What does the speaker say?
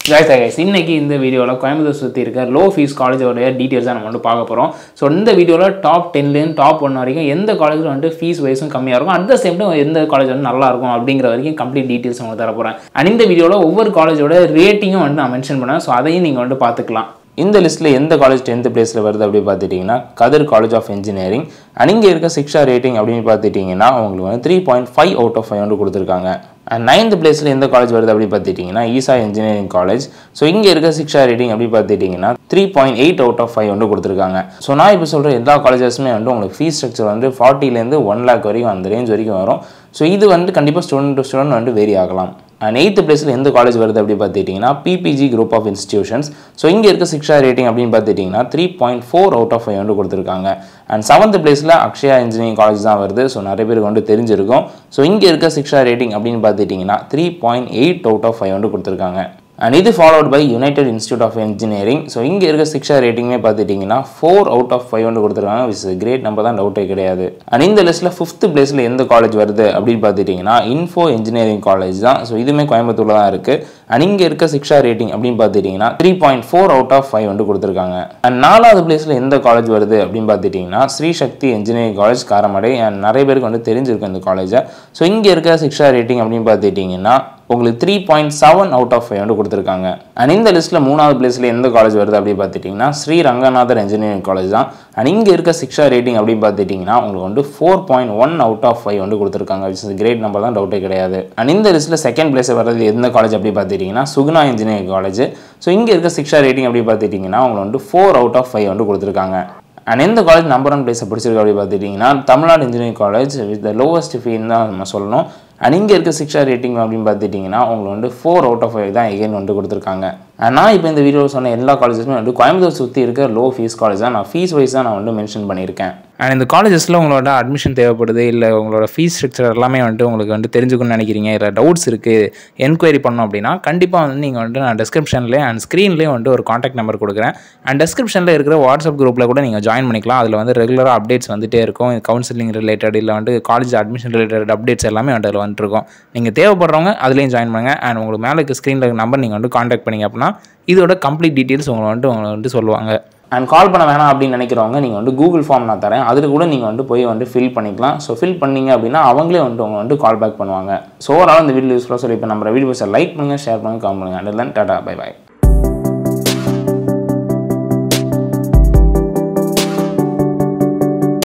guys guys இன்னைக்கு இந்த வீடியோவில் கோயம்புத்தூர் சுற்றி இருக்க லோ ஃபீஸ் காலேஜோடைய டீட்டெயில்ஸ் தான் நம்ம வந்து பார்க்க போகிறோம் ஸோ இந்த வீடியோவில் டாப் டென்லேருந்து டாப் ஒன் வரைக்கும் எந்த காலேஜில் வந்துட்டு ஃபீஸ் வைஸும் கம்மியாக இருக்கும் அட் த சேம் டைம் எந்த காலேஜ் வந்து நல்லா இருக்கும் அப்படிங்கிற வரைக்கும் கம்ப்ளீட் டீட்டெயில்ஸ் உங்களுக்கு தர போகிறேன் அண்ட் இந்த வீடியோவில் ஒவ்வொரு காலேஜோட ரேட்டிங்கும் வந்து நான் மென்ஷன் பண்ணேன் ஸோ அதையும் நீங்கள் வந்து பார்த்துக்கலாம் இந்த லிஸ்ட்டில் எந்த காலேஜ் டென்த் பிளேஸில் வருது அப்படி பார்த்துட்டிங்கன்னா கதர் காலேஜ் ஆஃப் இன்ஜினியரிங் அண்ட் இங்கே இருக்க சிக்ஷா ரேட்டிங் அப்படின்னு பார்த்துட்டிங்கன்னா உங்களுக்கு வந்து three point five out of five வந்து கொடுத்துருக்காங்க அண்ட் நைன்த் பிளேஸில் எந்த காலேஜ் வருது அப்படி பார்த்துட்டிங்கன்னா ஈசா இன்ஜினியரிங் காலேஜ் ஸோ இங்கே இருக்க சிக்ஷா ரேட்டிங் அப்படி பார்த்துட்டிங்கன்னா three point eight out of five வந்து கொடுத்துருக்காங்க ஸோ நான் இப்போ சொல்கிற எல்லா காலேஜஸுமே வந்து உங்களுக்கு ஃபீஸ் ஸ்ட்ரக்சர் வந்து ஃபார்ட்டிலேருந்து ஒன் லேக் வரைக்கும் அந்த ரேஞ்ச் வரைக்கும் வரும் ஸோ இது வந்து கண்டிப்பாக ஸ்டூடெண்ட் டு ஸ்டூடெண்ட் வந்து வேரி ஆகலாம் அண்ட் எயித்து பிளேஸில் எந்த காலேஜ் வருது அப்படி பார்த்துட்டிங்கன்னா PPG group of institutions so இங்கே இருக்க சிக்ஷா ரேட்டிங் அப்படின்னு பார்த்துட்டிங்கன்னா three point four out of five வந்து கொடுத்துருக்காங்க அண்ட் செவன்த் பிளேஸில் அக்ஷயா இன்ஜினியரிங் காலேஜ் தான் வருது ஸோ நிறைய பேருக்கு வந்து தெரிஞ்சிருக்கும் ஸோ இங்கே இருக்க சிக்ஷா ரேட்டிங் அப்படின்னு பார்த்துட்டிங்கன்னா three point eight out of five வந்து கொடுத்துருக்காங்க அண்ட் இது followed by United Institute of Engineering so இங்கே இருக்க சிக்ஷா ரேட்டிங்குமே பார்த்துட்டிங்கன்னா ஃபோர் அவுட் ஆஃப் ஃபைவ் வந்து கொடுத்துருக்காங்க விஸ் கிரேட் நம்பர் தான் டவுட்டே கிடையாது அண்ட் இந்த லிஸ்ட்டில் ஃபிஃப்த் பிளேஸில் எந்த காலேஜ் வருது அப்படின்னு பார்த்துட்டிங்கன்னா இன்ஃபோ இன்ஜினியரிங் காலேஜ் தான் ஸோ இதுவுமே கோயம்புத்தூரில் தான் இருக்குது அண்ட் இங்கே இருக்க சிக்ஷா ரேட்டிங் அப்படின்னு பார்த்துட்டிங்கன்னா three point four out of five வந்து கொடுத்துருக்காங்க அண்ட் நாலாவது பிளேஸில் எந்த காலேஜ் வருது அப்படின்னு பார்த்துட்டிங்கன்னா Sri Shakthi engineering college Karamadai and நிறைய பேருக்கு வந்து தெரிஞ்சிருக்கும் இந்த காலேஜை ஸோ இங்கே இருக்க சிக்ஷா ரேட்டிங் அப்படின்னு பார்த்துட்டிங்கன்னா உங்களுக்கு three point seven out of five வந்து கொடுத்துருக்காங்க அண்ட் இந்த லிஸ்ட்டில் மூணாவது பிளேஸில் எந்த காலேஜ் வருது அப்படின்னு பார்த்துட்டிங்கன்னா ஸ்ரீ ரங்கநாதர் இன்ஜினியரிங் காலேஜ் தான் அண்ட் இங்கே இருக்க சிக்ஷா ரேட்டிங் அப்படின்னு பார்த்துட்டிங்கன்னா உங்களுக்கு வந்து four point one out of five வந்து கொடுத்துருக்காங்க விச் இஸ் கிரேட் நம்பர் தான் டவுட்டே கிடையாது அண்ட் இந்த லிஸ்ட்டில் செகண்ட் பிளேஸ் வர்றது எந்த காலேஜ் அப்படி பார்த்துட்டிங்கன்னா சுகுணா இன்ஜினியரிங் காலேஜ் ஸோ இங்கே இருக்க சிக்ஷா ரேட்டிங் அப்படி பார்த்துட்டிங்கன்னா உங்களுக்கு வந்து ஃபோர் அவுட் ஆஃப் ஃபைவ் வந்து கொடுத்துருக்காங்க அண்ட் எந்த காலேஜ் நம்பர் ஒன் பிளேஸை பிடிச்சிருக்கு அப்படி பார்த்துட்டிங்கன்னா Tamil Nadu engineering college with the lowest ஃபீன்னு தான் நம்ம சொல்லணும் அண்ட் இங்கே இருக்க சிக்ஷா ரேட்டிங் அப்படின்னு பார்த்துட்டிங்கன்னா உங்களுக்கு வந்து ஃபோர் அவுட் ஆஃப் ஃபைவ் தான் எகைன் வந்து கொடுத்துருக்காங்க அண்ட் நான் இப்போ இந்த வீடியோவில் சொன்ன எல்லா காலேஜஸுமே வந்து கோயம்புத்தூர் சுற்றி இருக்க லோ ஃபீஸ் காலேஜ் தான் நான் ஃபீஸ் வைஸ் தான் நான் வந்து மென்ஷன் பண்ணியிருக்கேன் அண்ட் இந்த காலேஜஸில் உங்களோட அட்மிஷன் தேவைப்படுது இல்லை உங்களோட ஃபீஸ் ஸ்ட்ரக்சர் எல்லாமே வந்துட்டு உங்களுக்கு வந்து தெரிஞ்சுக்கணும்னு நினைக்கிறீங்க இல்லை டவுட்ஸ் இருக்குது என்கொயரி பண்ணோம் அப்படின்னா கண்டிப்பாக வந்து நீங்கள் வந்துட்டு நான் டிஸ்கிரிப்ஷன்லேயே அண்ட் ஸ்க்ரீன்லேயே வந்துட்டு ஒரு காண்டாக்ட் நம்பர் கொடுக்குறேன் அண்ட் டிஸ்கிரிப்ஷனில் இருக்கிற வாட்ஸ்அப் குரூப்பில் கூட நீங்கள் ஜாயின் பண்ணிக்கலாம் அதில் வந்து ரெகுலராக அப்டேட்ஸ் வந்துட்டே இருக்கும் கவுன்சிலிங் ரிலேட்டட் இல்லை வந்து காலேஜ் அட்மிஷன் ரிலேட்டட் அப்டேட்ஸ் எல்லாமே வந்துட்டு அதில் வந்துருக்கும் நீங்கள் தேவைப்படுறவங்க அதுலேயும் ஜாயின் பண்ணுங்கள் அண்ட் உங்களுக்கு மேலே இருக்க ஸ்க்ரீனில் இருக்க நம்பர் நீங்கள் வந்து காண்டாக்ட் பண்ணிங்க அப்படின்னா இதோட கம்ப்ளீட் டீட்டெயில்ஸ் உங்களை வந்துட்டு உங்களை வந்துட்டு சொல்லுவாங்க அண்ட் கால் பண்ண வேணாம் அப்படின்னு நினைக்கிறவங்க நீங்கள் வந்து கூகுள் ஃபார்ம் நான் தரேன் அதில் கூட நீங்கள் வந்து போய் வந்து ஃபில் பண்ணிக்கலாம் ஸோ ஃபில் பண்ணீங்க அப்படின்னா அவங்களே வந்து உங்களை வந்து கால் பேக் பண்ணுவாங்க ஸோ ஓவரால் இந்த வீடியோ யூஸ்ஃபுல்லாக சொல்லி இப்போ நம்ம வீடியோஸை லைக் பண்ணுங்கள் ஷேர் பண்ணுங்கள் கால் பண்ணுங்கள் அண்ட் டாட்டா பை பாய்